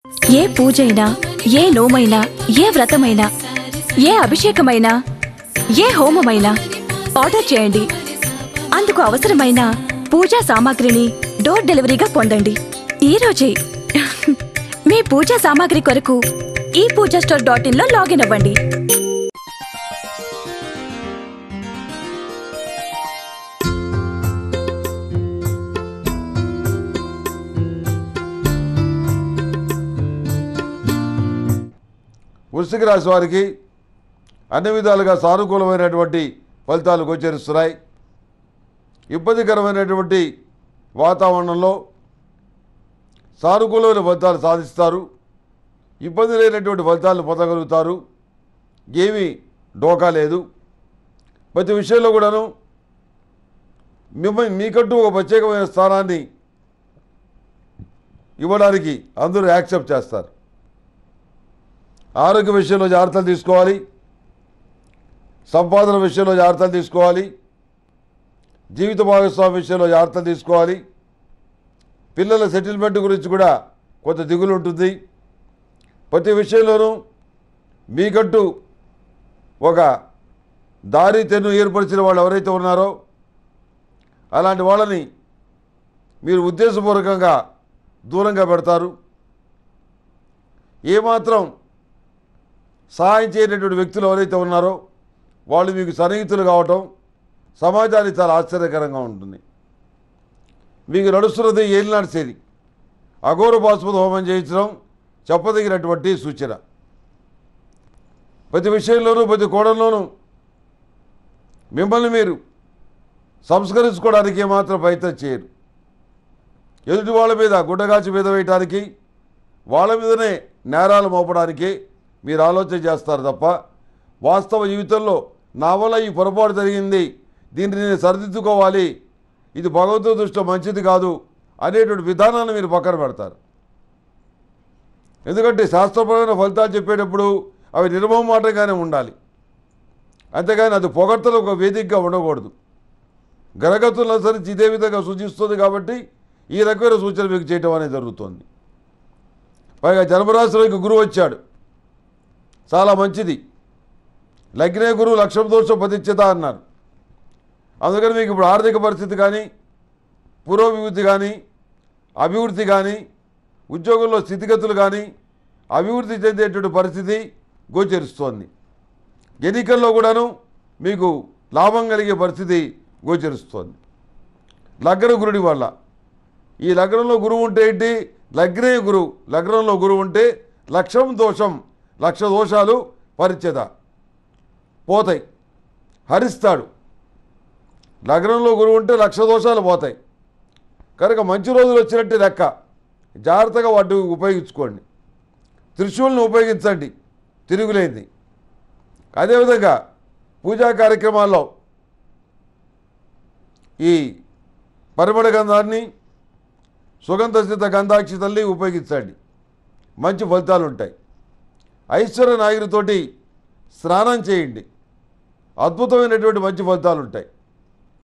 ఏ పూజైనా ఏ నోమైనా ఏ వ్రతమైనా ఏ అభిషేకమైనా ఏ హోమమైనా ఆర్డర్ చేయండి అందుకు అవసరమైన పూజా సామాగ్రిని డోర్ డెలివరీగా పొందండి ఈ రోజే మీ పూజా సామాగ్రి కొరకు ఈ పూజా స్టోర్ డాట్ ఇన్ లో లాగిన్ అవ్వండి వృశ్చిక రాశి వారికి అన్ని విధాలుగా సానుకూలమైనటువంటి ఫలితాలు గోచరిస్తున్నాయి ఇబ్బందికరమైనటువంటి వాతావరణంలో సానుకూలమైన ఫలితాలు సాధిస్తారు ఇబ్బంది లేనటువంటి ఫలితాలను పొందగలుగుతారు ఏమీ డోకా లేదు ప్రతి విషయంలో కూడాను మిమ్మల్ని మీకంటూ ఒక ప్రత్యేకమైన స్థానాన్ని ఇవ్వడానికి అందరూ యాక్సెప్ట్ చేస్తారు ఆరోగ్య విషయంలో జాగ్రత్తలు తీసుకోవాలి సంపాదన విషయంలో జాగ్రత్తలు తీసుకోవాలి జీవిత భాగస్వామి విషయంలో జాగ్రత్తలు తీసుకోవాలి పిల్లల సెటిల్మెంట్ గురించి కూడా కొంత దిగులు ఉంటుంది ప్రతి విషయంలోనూ మీకంటూ ఒక దారి తెన్ను ఏర్పరిచిన వాళ్ళు ఎవరైతే ఉన్నారో అలాంటి వాళ్ళని మీరు ఉద్దేశపూర్వకంగా దూరంగా పెడతారు ఏమాత్రం సహాయం చేయనటువంటి వ్యక్తులు ఎవరైతే ఉన్నారో వాళ్ళు మీకు సన్నిహితులు కావటం సమాజానికి చాలా ఆశ్చర్యకరంగా ఉంటుంది మీకు నడుస్తున్నది ఏలినాడు శని అఘోర పాశుపత హోమం చేయించడం చెప్పదగినటువంటి సూచన ప్రతి విషయంలోనూ ప్రతి కోణంలోనూ మిమ్మల్ని మీరు సంస్కరించుకోవడానికి ఏమాత్రం ప్రయత్నం చేయరు ఎదుటి వాళ్ళ మీద గుడ్డగాచి మీద వేయటానికి వాళ్ళ మీదనే నేరాలు మోపడానికి మీరు ఆలోచన చేస్తారు తప్ప వాస్తవ జీవితంలో నా వల్ల ఈ పొరపాటు జరిగింది దీన్ని నేను సరిదిద్దుకోవాలి ఇది భగవంతుడి దృష్టిలో మంచిది కాదు అనేటువంటి విధానాన్ని మీరు పక్కన పెడతారు ఎందుకంటే శాస్త్రపరమైన ఫలితాలు చెప్పేటప్పుడు అవి నిర్మమాటంగానే ఉండాలి అంతేగాని అది పొగడ్తలు ఒక వేదికగా ఉండకూడదు గ్రహగతులను అనుసరించి ఇదే విధంగా సూచిస్తుంది కాబట్టి ఈ రకమైన సూచన మీకు చేయటం అనేది జరుగుతుంది పైగా జన్మరాశిలోకి గురువు వచ్చాడు చాలా మంచిది లగ్నే గురువు లక్ష్యం దోషం పతిచ్యత అన్నారు అందుకని మీకు ఇప్పుడు ఆర్థిక పరిస్థితి కానీ పురోభివృద్ధి కానీ అభివృద్ధి కానీ ఉద్యోగంలో స్థితిగతులు కానీ అభివృద్ధి చెందేటువంటి పరిస్థితి గోచరిస్తోంది ఎన్నికల్లో కూడాను మీకు లాభం కలిగే పరిస్థితి గోచరిస్తోంది లగ్న గురుడి వల్ల ఈ లగ్నంలో గురువు ఉంటే ఏంటి లగ్నే గురువు లగ్నంలో గురువు ఉంటే లక్ష్యం దోషం లక్ష దోషాలు పరిచద పోతాయి హరిస్తాడు లగ్నంలో గురువు ఉంటే లక్ష దోషాలు పోతాయి కనుక మంచి రోజులు వచ్చినట్టు లెక్క జాగ్రత్తగా వాటిని ఉపయోగించుకోండి త్రిశూల్ని ఉపయోగించండి తిరుగులేంది అదేవిధంగా పూజా కార్యక్రమాల్లో ఈ పరిమళ గంధాన్ని సుగంధ సిద్ధ గంధాక్షి తల్లి ఉపయోగించండి మంచి ఫలితాలు ఉంటాయి ఐశ్వర్య నాయకుడితోటి స్నానం చేయండి అద్భుతమైనటువంటి మంచి ఫలితాలు ఉంటాయి